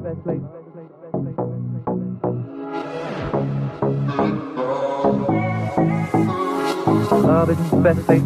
best place. Love isn't the best place.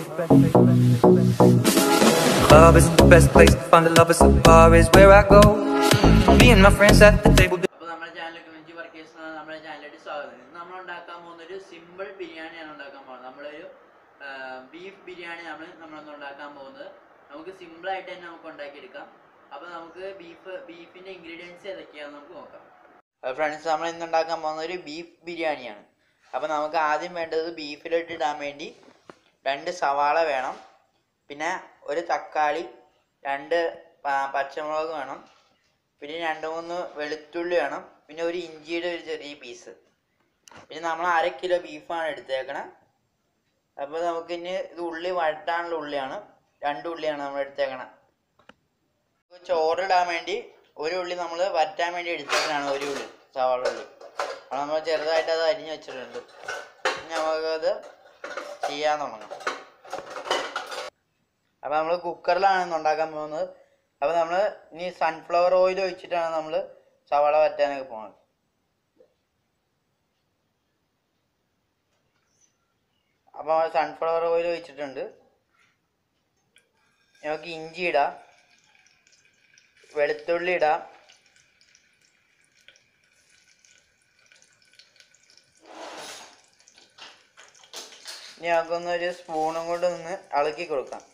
Love isn't the best place to find a lover, so the bar is where I go. Me and my friends at the table. അപ്പോൾ നമ്മുടെ channel community workers നമ്മുടെ ചാനലിലേക്ക് സ്വാഗതം ഇന്ന് നമ്മൾ ഉണ്ടാക്കാൻ പോകുന്ന ഒരു സിമ്പിൾ ബിരിയാണിയാണ് ഉണ്ടാക്കാൻ പോകുന്നത് നമ്മളൊരു ബീഫ് ബിരിയാണി നമ്മൾ നമ്മളൊന്ന് ഉണ്ടാക്കാൻ പോകുന്നത് നമുക്ക് സിമ്പിൾ ആയിട്ട് തന്നെ നമുക്ക് ഉണ്ടാക്കിയെടുക്കാം അപ്പോൾ നമുക്ക് ബീഫ് ബീഫിൻ്റെ ഇൻഗ്രീഡിയൻസ് ഏതൊക്കെയാണെന്ന് നമുക്ക് നോക്കാം ഫ്രണ്ട്സ് നമ്മൾ ഇന്ന് ഉണ്ടാക്കാൻ പോകുന്ന ഒരു ബീഫ് ബിരിയാണിയാണ് അപ്പോൾ നമുക്ക് ആദ്യം വേണ്ടത് ബീഫിലോട്ട് ഇടാൻ വേണ്ടി രണ്ട് സവാള വേണം പിന്നെ ഒരു തക്കാളി രണ്ട് പ- പച്ചമുളക് വേണം പിന്നെ രണ്ട് മൂന്ന് വെളുത്തുള്ളി വേണം പിന്നെ ഒരു ഇഞ്ചിയുടെ ഒരു ചെറിയ പീസ് പിന്നെ നമ്മൾ അര കിലോ ബീഫാണ് എടുത്തേക്കണേ അപ്പോൾ നമുക്ക് ഇനി ഇത് ഉള്ളി വഴട്ടാനുള്ള ഉള്ളിയാണ് രണ്ട് ഉള്ളിയാണ് നമ്മൾ എടുത്തേക്കണേ ചോറിടാൻ വേണ്ടി ഒരു ഉള്ളി നമ്മൾ വരട്ടാൻ വേണ്ടി എടുത്തേക്കണാണ് ഒരു ഉള്ളി സവാള ഉള്ളി അപ്പോൾ നമ്മൾ ചെറുതായിട്ട് അത് അരിഞ്ഞ് വെച്ചിട്ടുണ്ട് ഇനി നമുക്കത് ചെയ്യാൻ തുടങ്ങാം അപ്പോൾ നമ്മൾ കുക്കറിലാണ് ഇന്ന് ഉണ്ടാക്കാൻ പോകുന്നത് അപ്പോൾ നമ്മൾ ഇനി സൺഫ്ലവർ ഓയിൽ ഒഴിച്ചിട്ടാണ് നമ്മൾ സവാള വറ്റാനൊക്കെ പോകുന്നത് അപ്പോൾ സൺഫ്ലവർ ഓയിൽ ഒഴിച്ചിട്ടുണ്ട് നമുക്ക് ഇഞ്ചി ഇടാം വെളുത്തുള്ളി ഇടാം ഇനി നമുക്കൊന്നൊരു സ്പൂണും കൊണ്ട് നിന്ന് ഇളക്കി കൊടുക്കാം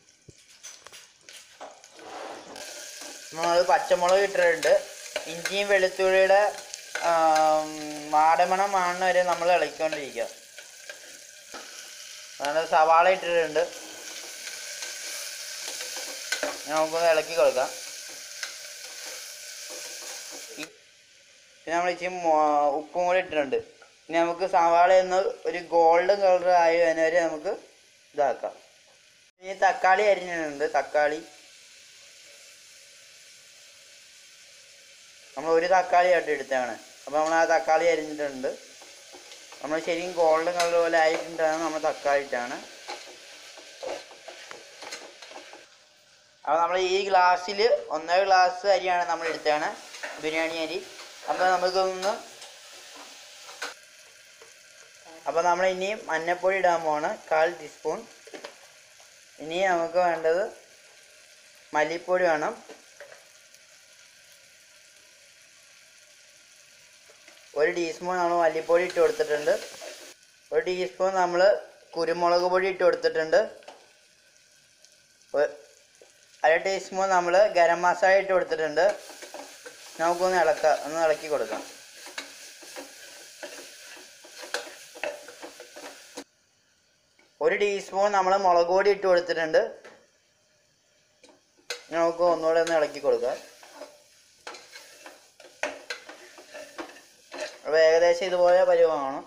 നമ്മൾ പച്ചമുളക് ഇട്ടിട്ടുണ്ട് ഇഞ്ചിയും വെളുത്തുള്ളിയുടെ ആം, മാടമണം മാണ വരെ നമ്മൾ ഇളക്കിക്കൊണ്ടിരിക്കുക നമ്മൾ സവാള ഇട്ടിട്ടുണ്ട് ഇനി നമുക്കൊന്ന് ഇളക്കി കൊടുക്കാം ഈ- പിന്നെ നമ്മൾ ഇച്ചിരി മൊ- ഉപ്പും കൂടി ഇട്ടിട്ടുണ്ട് ഇനി നമുക്ക് സവാള ഒന്ന് ഒരു ഗോൾഡൻ കളർ ആയി വരുന്ന വരെ നമുക്ക് ഇതാക്കാം ഇനി തക്കാളി അരിഞ്ഞിട്ടുണ്ട് തക്കാളി നമ്മൾ ഒരു തക്കാളി ആയിട്ട് എടുത്താണ് അപ്പോൾ നമ്മൾ ആ തക്കാളി അരിഞ്ഞിട്ടുണ്ട് നമ്മൾ ശരിക്കും ഗോൾഡൻ കളർ പോലെ ആയിട്ടുണ്ടാണ് നമ്മൾ തക്കാളി ഇട്ടാണ് അപ്പോൾ നമ്മൾ ഈ ഗ്ലാസ്സിൽ ഒന്നര ഗ്ലാസ് അരിയാണ് നമ്മൾ എടുത്താണ് ബിരിയാണി അരി അപ്പോൾ നമുക്കൊന്ന് അപ്പോൾ നമ്മൾ ഇനി മഞ്ഞപ്പൊടി ഇടാൻ പോവാണ് കാൽ ടീസ്പൂൺ ഇനി നമുക്ക് വേണ്ടത് മല്ലിപ്പൊടി വേണം ഒരു ടീസ്പൂൺ നമ്മൾ മല്ലിപ്പൊടി ഇട്ട് കൊടുത്തിട്ടുണ്ട് ഒരു ടീസ്പൂൺ നമ്മൾ കുരുമുളക് പൊടി ഇട്ട് കൊടുത്തിട്ടുണ്ട് ഒ- അര ടീസ്പൂൺ നമ്മൾ ഗരം മസാല ഇട്ട് കൊടുത്തിട്ടുണ്ട് നമുക്കൊന്ന് ഇളക്കാം ഒന്ന് ഇളക്കി കൊടുക്കാം ഒരു ടീസ്പൂൺ നമ്മൾ മുളക് പൊടി ഇട്ട് കൊടുത്തിട്ടുണ്ട് നമുക്ക് ഒന്നുകൂടെ ഒന്ന് ഇളക്കി കൊടുക്കാം അപ്പോൾ ഏകദേശം ഇതുപോലെ പരുവമാണ്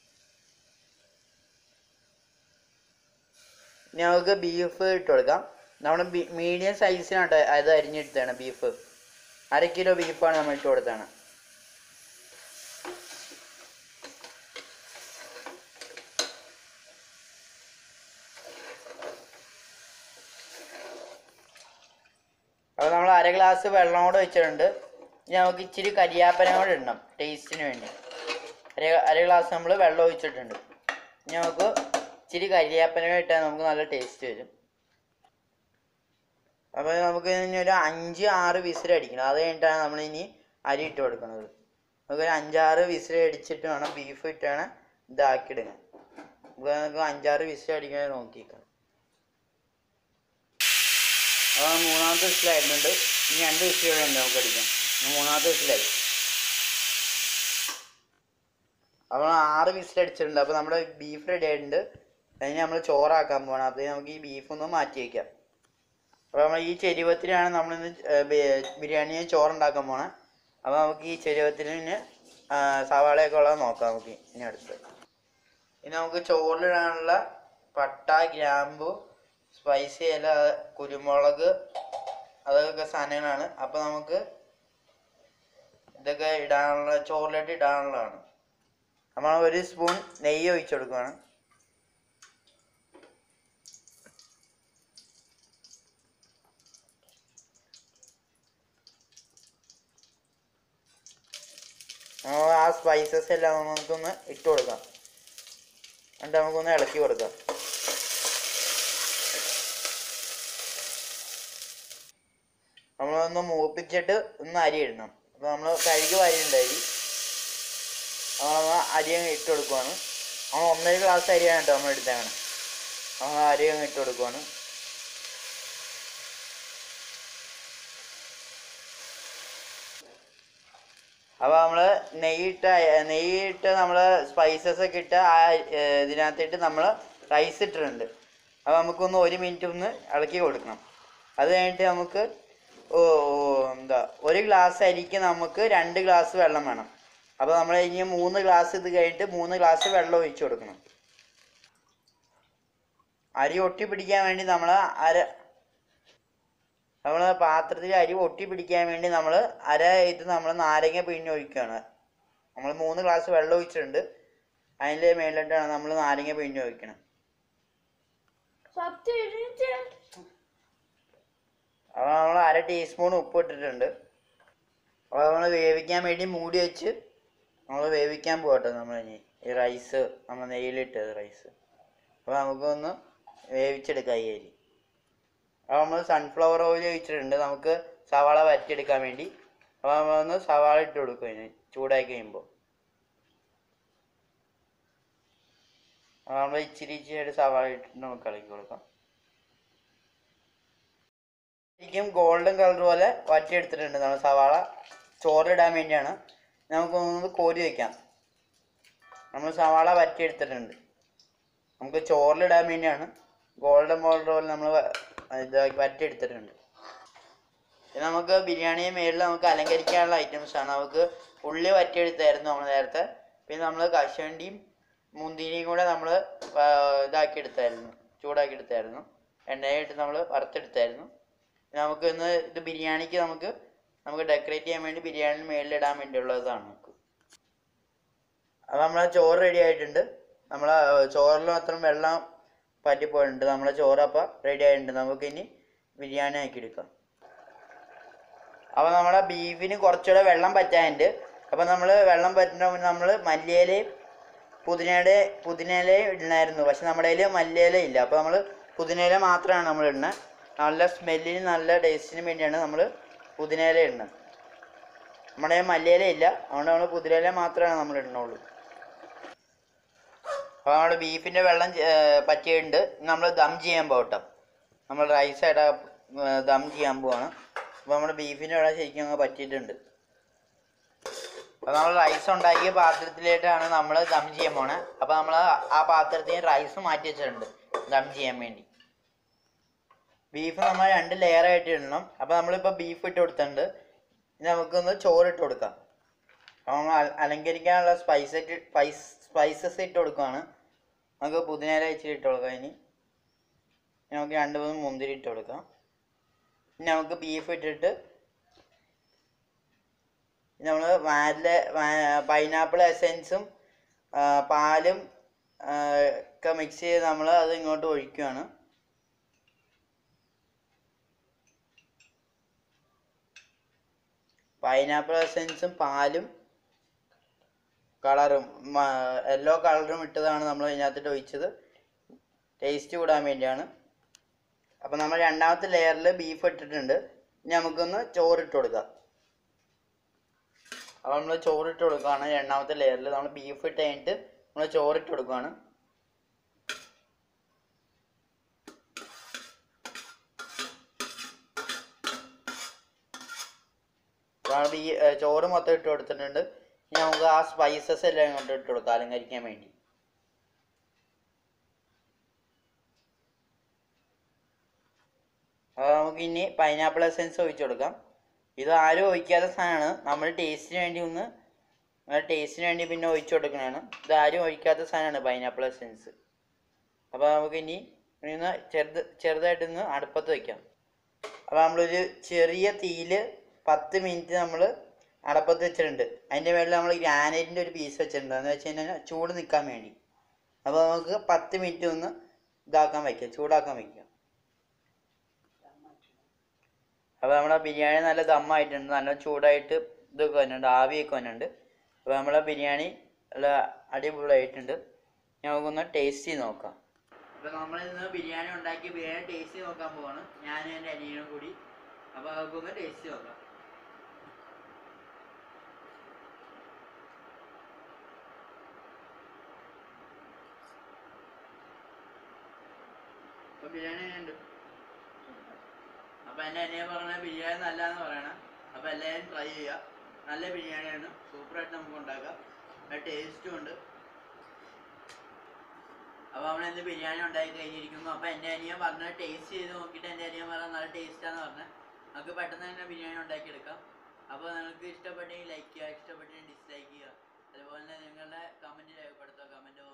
ഇനി നമുക്ക് ബീഫ് ഇട്ട് കൊടുക്കാം നമ്മൾ മീഡിയം സൈസിനാണ് അത് അരിഞ്ഞെടുത്താണ് ബീഫ് അര കിലോ ബീഫാണ് നമ്മൾ ഇട്ട് കൊടുത്താണ് അപ്പോൾ നമ്മൾ അര ഗ്ലാസ് വെള്ളം കൂടെ വെച്ചിട്ടുണ്ട് ഇനി നമുക്ക് ഇച്ചിരി കരിയാപ്പന കൂടെ ഇടണം ടേസ്റ്റിന് വേണ്ടി അര അര ഗ്ലാസ് നമ്മൾ വെള്ളം ഒഴിച്ചിട്ടുണ്ട് ഇനി നമുക്ക് ഇച്ചിരി കരിയാപ്പന കൂടെ ഇട്ടാൽ നമുക്ക് നല്ല ടേസ്റ്റ് വരും അപ്പോൾ നമുക്ക് ഇനി ഒരു അഞ്ച് ആറ് വിസിൽ അടിക്കണം അത് കഴിഞ്ഞിട്ടാണ് നമ്മൾ ഇനി അരി ഇട്ട് കൊടുക്കുന്നത് നമുക്ക് ഒരു അഞ്ചാറ് വിസിൽ അടിച്ചിട്ട് വേണം ബീഫ് ഇട്ടാണ് ഇതാക്കിയിടുക നമുക്ക് നമുക്ക് അഞ്ചാറ് വിസിൽ അടിക്കണേ നോക്കിക്കാം അപ്പോൾ മൂന്നാമത്തെ വിസിലായിട്ടുണ്ട് ഇനി രണ്ട് വിസിലുകളുണ്ട് നമുക്ക് അടിക്കാം ഇനി മൂന്നാമത്തെ വിസിലായി അപ്പോൾ ആറ് വിസിൽ അടിച്ചിട്ടുണ്ട് അപ്പോൾ നമ്മുടെ ബീഫ് റെഡി ആയിട്ടുണ്ട് അതിന് നമ്മൾ ചോറാക്കാൻ പോകണം അപ്പോൾ നമുക്ക് ഈ ബീഫ് ഒന്ന് മാറ്റി വയ്ക്കാം അപ്പോൾ നമ്മൾ ഈ ചെരുവത്തിലാണ് നമ്മളിന്ന് ഏർ ബി- ബിരിയാണി ചോറുണ്ടാക്കാൻ പോണേ അപ്പോൾ നമുക്ക് ഈ ചെരുവത്തിന് സവാളയൊക്കെ ഉള്ളത് നോക്കാം നമുക്ക് ഇനി അടുത്ത് ഇനി നമുക്ക് ചോറിലിടാനുള്ള പട്ട ഗ്രാമ്പു സ്പൈസി ഇല കുരുമുളക് അതൊക്കെ സാധനങ്ങളാണ് അപ്പോൾ നമുക്ക് ഇതൊക്കെ ഇടാനുള്ള ചോറിലിട്ട് ഇടാനുള്ളതാണ് നമ്മൾ ഒരു സ്പൂൺ നെയ്യ് ഒഴിച്ചു കൊടുക്കുകയാണ് സ്പൈസസ് എല്ലാം നമുക്കൊന്ന് ഇട്ട് കൊടുക്കാം എന്നിട്ട് നമുക്കൊന്ന് ഇളക്കി കൊടുക്കാം നമ്മളൊന്ന് മൂപ്പിച്ചിട്ട് ഒന്ന് അരി ഇടണം അപ്പോൾ നമ്മൾ കഴുകി വാരിയുണ്ട് അരി അപ്പോൾ നമ്മൾ അരി അങ്ങ് ഇട്ട് കൊടുക്കുവാണ് നമ്മൾ ഒന്നര ഗ്ലാസ് അരിയാണ് കേട്ടോ നമ്മൾ എടുത്തേക്കണം നമ്മൾ അരി അങ്ങ് ഇട്ട് കൊടുക്കുവാണ് അപ്പോൾ നമ്മൾ നെയ്യിട്ട നെയ്യിട്ട് നമ്മൾ സ്പൈസസ് ഒക്കെ ഇട്ട് ആ ഏർ, ഇതിനകത്തിട്ട് നമ്മൾ റൈസ് ഇട്ടിട്ടുണ്ട് അപ്പോൾ നമുക്കൊന്ന് ഒരു മിനിറ്റ് ഒന്ന് ഇളക്കി കൊടുക്കണം അത് കഴിഞ്ഞിട്ട് നമുക്ക് ഓ ഓ, എന്താ ഒരു ഗ്ലാസ് അരിക്ക് നമുക്ക് രണ്ട് ഗ്ലാസ് വെള്ളം വേണം അപ്പോൾ നമ്മൾ ഇനി മൂന്ന് ഗ്ലാസ് ഇത് കഴിഞ്ഞിട്ട് മൂന്ന് ഗ്ലാസ് വെള്ളം ഒഴിച്ചു കൊടുക്കണം അരി ഒട്ടി പിടിക്കാൻ വേണ്ടി നമ്മൾ അര നമ്മൾ പാത്രത്തിൽ അരി ഒട്ടി പിടിക്കാൻ വേണ്ടി നമ്മൾ അര ഇത് നമ്മൾ നാരങ്ങ പിഴിഞ്ഞ് ഒഴിക്കുകയാണ് നമ്മൾ മൂന്ന് ഗ്ലാസ് വെള്ളം ഒഴിച്ചിട്ടുണ്ട് അതിൻ്റെ മേലിട്ടാണ് നമ്മൾ നാരങ്ങ പിഴിഞ്ഞ് ഒഴിക്കണം സത്യം എഴുതിയിട്ട് അപ്പോൾ നമ്മൾ അര ടീസ്പൂൺ ഉപ്പ് ഇട്ടിട്ടുണ്ട് അപ്പോൾ നമ്മൾ വേവിക്കാൻ വേണ്ടി മൂടി വെച്ച് നമ്മൾ വേവിക്കാൻ പോകട്ടെ നമ്മൾ ഇനി ഈ റൈസ് നമ്മൾ നെയ്യിലിട്ടത് റൈസ് അപ്പോൾ നമുക്കൊന്ന് വേവിച്ചെടുക്കാം ഈ അരി അപ്പോൾ നമ്മൾ സൺഫ്ലവർ ഓയിൽ ഒഴിച്ചിട്ടുണ്ട് നമുക്ക് സവാള വരട്ടിയെടുക്കാൻ വേണ്ടി അപ്പോൾ നമ്മളൊന്ന് സവാള ഇട്ട് കൊടുക്കും അതിന് ചൂടാക്കി കഴിയുമ്പോൾ അപ്പോൾ നമ്മൾ ഇച്ചിരി ഇച്ചിരി സവാള ഇട്ടിട്ട് നമുക്ക് ഇളക്കി കൊടുക്കാം ശരിക്കും ഗോൾഡൻ കളർ പോലെ വറ്റിയെടുത്തിട്ടുണ്ട് നമ്മൾ സവാള ചോറിടാൻ വേണ്ടിയാണ് നമുക്കൊന്ന് കോരി വയ്ക്കാം നമ്മൾ സവാള വറ്റിയെടുത്തിട്ടുണ്ട് നമുക്ക് ചോറിലിടാൻ വേണ്ടിയാണ് ഗോൾഡൻ പൗഡർ പോലെ നമ്മൾ ഇതാക്കി വറ്റിയെടുത്തിട്ടുണ്ട് ഇത് നമുക്ക് ബിരിയാണി മേളിൽ നമുക്ക് അലങ്കരിക്കാനുള്ള ഐറ്റംസ് ആണ് നമുക്ക് ഉള്ളി വറ്റിയെടുത്തായിരുന്നു നമ്മൾ നേരത്തെ പിന്നെ നമ്മൾ കശുവണ്ടിയും മുന്തിരിയും കൂടെ നമ്മൾ ഇതാക്കി എടുത്തായിരുന്നു ചൂടാക്കി എടുത്തായിരുന്നു എണ്ണയിട്ട് നമ്മൾ വറുത്തെടുത്തായിരുന്നു പിന്നെ നമുക്ക് ഇന്ന് ഇത് ബിരിയാണിക്ക് നമുക്ക് നമുക്ക് ഡെക്കറേറ്റ് ചെയ്യാൻ വേണ്ടി ബിരിയാണി മേളിലിടാൻ വേണ്ടിയുള്ളതാണ് നമുക്ക് അപ്പോൾ നമ്മളെ ചോറ് റെഡി ആയിട്ടുണ്ട് നമ്മളെ ചോറിൽ മാത്രം വെള്ളം പറ്റിപ്പോയിട്ടുണ്ട് നമ്മളെ ചോറ് അപ്പോൾ റെഡി ആയിട്ടുണ്ട് നമുക്ക് ഇനി ബിരിയാണി ആക്കി എടുക്കാം അപ്പോൾ നമ്മളെ ബീഫിന് കുറച്ചുകൂടെ വെള്ളം പറ്റാനുണ്ട് അപ്പോൾ നമ്മൾ വെള്ളം പറ്റുന്ന നമ്മൾ മല്ലിയിലയും പുതിനയുടെ പുതിനയില ഇടണമായിരുന്നു പക്ഷെ നമ്മുടെ കയ്യിൽ മല്ലിയില ഇല്ല അപ്പോൾ നമ്മൾ പുതിനയില മാത്രമാണ് നമ്മൾ ഇടുന്നത് നല്ല സ്മെല്ലിന് നല്ല ടേസ്റ്റിന് വേണ്ടിയാണ് നമ്മൾ പുതിനയില ഇടുന്നത് നമ്മുടെ കയ്യിൽ മല്ലിയില ഇല്ല അതുകൊണ്ട് നമ്മൾ പുതിനയില മാത്രമാണ് നമ്മൾ ഇടണുള്ളൂ അപ്പോൾ നമ്മുടെ ബീഫിൻ്റെ വെള്ളം ഏർ, പറ്റിയിട്ടുണ്ട് നമ്മൾ ദം ചെയ്യാൻ പോകട്ടോ നമ്മൾ റൈസ് ആയിട്ട് ദം ചെയ്യാൻ പോവാണ് അപ്പോൾ നമ്മുടെ ബീഫിൻ്റെ വെള്ളം ശരിക്കും അങ്ങ് പറ്റിയിട്ടുണ്ട് അപ്പോൾ നമ്മൾ റൈസ് ഉണ്ടാക്കിയ പാത്രത്തിലേക്കാണ് നമ്മൾ ദം ചെയ്യാൻ പോണേ അപ്പോൾ നമ്മൾ ആ പാത്രത്തിൽ റൈസ് മാറ്റി വെച്ചിട്ടുണ്ട് ദം ചെയ്യാൻ വേണ്ടി ബീഫ് നമ്മൾ രണ്ട് ലെയർ ആയിട്ട് ഇടണം അപ്പോൾ നമ്മളിപ്പോൾ ബീഫ് ഇട്ട് കൊടുത്തിട്ടുണ്ട് ഇനി നമുക്കൊന്ന് ചോറ് ഇട്ട് കൊടുക്കാം അപ്പോൾ നമ്മൾ അല- അലങ്കരിക്കാനുള്ള സ്പൈസ് ഇട്ട് സ്പൈസ് സ്പൈസസ് ഇട്ട് കൊടുക്കുകയാണ് നമുക്ക് പുതിനയില ഇച്ചിരി ഇട്ട് കൊടുക്കാം ഇനി ഇനി നമുക്ക് രണ്ട് മൂന്ന് മുന്തിരി ഇട്ട് കൊടുക്കാം ഇനി നമുക്ക് ബീഫ് ഇട്ടിട്ട് നമ്മൾ വാനില പൈനാപ്പിൾ എസെൻസും പാലും ആ, ഒക്കെ മിക്സ് ചെയ്ത് നമ്മൾ അത് ഇങ്ങോട്ട് ഒഴിക്കുകയാണ് പൈനാപ്പിൾ എസെൻസും പാലും കളറും യെല്ലോ കളറും ഇട്ടതാണ് നമ്മൾ ഇതിനകത്തിട്ട് ഒഴിച്ചത് ടേസ്റ്റ് കൂടാൻ വേണ്ടിയാണ് അപ്പോൾ നമ്മൾ രണ്ടാമത്തെ ലെയറിൽ ബീഫ് ഇട്ടിട്ടുണ്ട് ഇനി നമുക്കൊന്ന് ചോറിട്ട് കൊടുക്കാം അപ്പോൾ നമ്മൾ ചോറിട്ട് കൊടുക്കുകയാണ് രണ്ടാമത്തെ ലെയറിൽ നമ്മൾ ബീഫ് ഇട്ട് കഴിഞ്ഞിട്ട് നമ്മൾ ചോറിട്ട് കൊടുക്കുകയാണ് നമ്മൾ ഈ ഏർ, ചോറ് മൊത്തം ഇട്ട് കൊടുത്തിട്ടുണ്ട് ഇനി നമുക്ക് ആ സ്പൈസസ് എല്ലാം ഇങ്ങോട്ട് ഇട്ട് കൊടുക്കാം അലങ്കരിക്കാൻ വേണ്ടി അപ്പോൾ നമുക്ക് ഇനി പൈനാപ്പിൾ എസെൻസ് ഒഴിച്ചു കൊടുക്കാം ഇത് ആരും ഒഴിക്കാത്ത സാധനമാണ് നമ്മൾ ടേസ്റ്റിന് വേണ്ടി ഒന്ന് നമ്മുടെ ടേസ്റ്റിന് വേണ്ടി പിന്നെ ഒഴിച്ചു കൊടുക്കണതാണ് ഇത് ആരും ഒഴിക്കാത്ത സാധനമാണ് പൈനാപ്പിൾ എസെൻസ് അപ്പോൾ നമുക്ക് ഇനി ഒന്ന് ചെറുത് ചെറുതായിട്ടൊന്ന് അടുപ്പത്ത് വയ്ക്കാം അപ്പോൾ നമ്മളൊരു ചെറിയ തീയിൽ പത്ത് മിനിറ്റ് നമ്മൾ അടപ്പത്ത് വെച്ചിട്ടുണ്ട് അതിൻ്റെ മേളിൽ നമ്മൾ ഗ്രാനൈറ്റിൻ്റെ ഒരു പീസ് വെച്ചിട്ടുണ്ട് എന്ന് വെച്ച് കഴിഞ്ഞാൽ ചൂട് നിൽക്കാൻ വേണ്ടി അപ്പോൾ നമുക്ക് പത്ത് മിനിറ്റ് ഒന്ന് ഇതാക്കാൻ വയ്ക്കാം ചൂടാക്കാൻ വയ്ക്കാം അപ്പോൾ നമ്മുടെ ബിരിയാണി നല്ല ദമ്മായിട്ടുണ്ട് നല്ല ചൂടായിട്ട് ഇതൊക്കെ വന്നിട്ടുണ്ട് ആവിയൊക്കെ വന്നിട്ടുണ്ട് അപ്പോൾ നമ്മളെ ബിരിയാണി നല്ല അടിപൊളിയായിട്ടുണ്ട് നമുക്കൊന്ന് ടേസ്റ്റ് ചെയ്ത് നോക്കാം അപ്പൊ നമ്മൾ ഇന്ന് ബിരിയാണി ഉണ്ടാക്കി ബിരിയാണി ടേസ്റ്റ് നോക്കാൻ പോവാണ് ഞാനും എൻ്റെ അനിയനും കൂടി അപ്പൊ അതൊക്കെ ടേസ്റ്റ് നോക്കാം അപ്പൊ ബിരിയാണി ഉണ്ട് അപ്പൊ എൻ്റെ അനിയൻ പറഞ്ഞ ബിരിയാണി നല്ലതെന്ന് പറയണം അപ്പൊ എല്ലാവരും ട്രൈ ചെയ്യുക നല്ല ബിരിയാണിയാണ് സൂപ്പറായിട്ട് നമുക്ക് ഉണ്ടാക്കാം ടേസ്റ്റും ഉണ്ട് അപ്പൊ നമ്മൾ ഇന്ന് ബിരിയാണി ഉണ്ടാക്കി കഴിഞ്ഞിരിക്കുന്നു അപ്പൊ എന്റെ അനിയൻ പറഞ്ഞ ടേസ്റ്റ് ചെയ്ത് നോക്കിയിട്ട് എന്റെ അനിയൻ പറഞ്ഞ നല്ല ടേസ്റ്റാന്ന് പറഞ്ഞ നമുക്ക് പെട്ടെന്ന് തന്നെ ബിരിയാണി ഉണ്ടാക്കി എടുക്കാം അപ്പൊ നിങ്ങൾക്ക് ഇഷ്ടപ്പെട്ടെങ്കിൽ ലൈക്ക് ചെയ്യുക ഇഷ്ടപ്പെട്ടെങ്കിൽ ഡിസ്ലൈക്ക് ചെയ്യുക അതുപോലെ തന്നെ നിങ്ങളുടെ കമന്റ് രേഖപ്പെടുത്തുക കമന്റ്